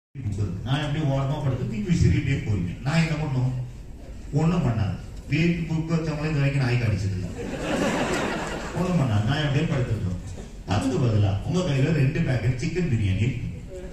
நான் எப்படி ஓரமா படுத்து நீங்க விசிறிட்டே போறீங்க நான் என்ன பண்ணும் ஒண்ணும் பண்ணாது வீட்டு புக் வச்சவங்களே இது வரைக்கும் நாய்க்கு அடிச்சது இல்லை ஒண்ணும் பண்ணாது நான் அப்படியே படுத்துருக்கோம் அதுக்கு பதிலா உங்க கையில ரெண்டு பேக்கெட் சிக்கன் பிரியாணி இருக்கு.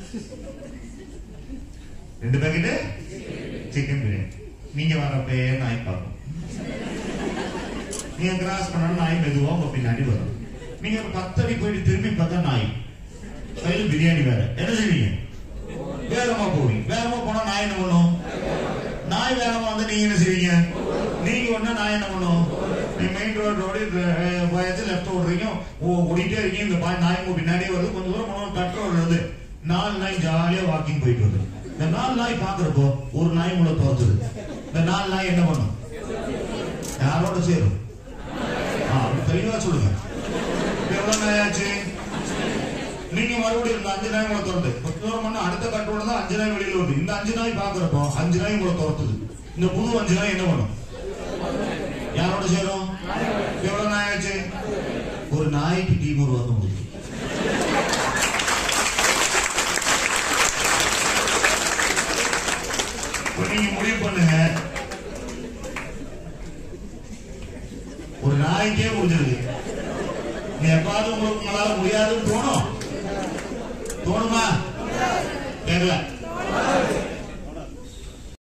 ரெண்டு பேக்கெட் சிக்கன் பிரியாணி நீங்க வரப்பே நாய் பார்க்கும் நீங்க கிராஸ் பண்ணாலும் நாய் மெதுவா உங்க பின்னாடி வரும் நீங்க ஒரு பத்து அடி போயிட்டு திரும்பி பார்த்தா நாய் கையில பிரியாணி வேற என்ன செய்வீங்க வேகமா போவீங்க வேகமா போனா நாய் என்ன பண்ணும் நாய் வேகமா வந்து நீங்க என்ன செய்வீங்க நீங்க ஒண்ணா நாய் என்ன பண்ணும் நீங்க மெயின் ரோட் ரோடு பயத்து லெஃப்ட் ஓடுறீங்க ஓ ஓடிட்டே இருக்கீங்க இந்த பாய் நாய் உங்க பின்னாடியே வருது கொஞ்சம் தூரம் போனா கட் ரோடு வருது நாலு நாய் ஜாலியா வாக்கிங் போயிட்டு வருது இந்த நாலு நாய் பாக்குறப்போ ஒரு நாய் உங்களை துரத்துது இந்த நாலு நாய் என்ன பண்ணும் யாரோட சேரும் ஆ, அப்படி தெளிவா சொல்லுங்க இப்ப எவ்வளவு நாய் ஆச்சு நீங்க மறுபடியும் இந்த அஞ்சு நாய் உங்களை துரத்து கொஞ்ச தூரம் பண்ணா அடுத்த கட்டோட தான் அஞ்சு நாய் வெளியில வருது இந்த அஞ்சு நாய் பாக்குறப்போ அஞ்சு நாய் உங்களை துரத்துது இந்த புது அஞ்சு நாய் என்ன பண்ணும் யாரோட சேரும் எவ்வளவு நாய் ஆச்சு ஒரு நாய்க்கு டீம் உருவாக்க முடியும் இப்ப நீங்க முடிவு பண்ணுங்க ஒரு நாய்க்கே முடிஞ்சிருக்கு நீ எப்பாவது உங்களுக்கு உங்களால முடியாதுன்னு தோணும் தோணுமா கேட்கல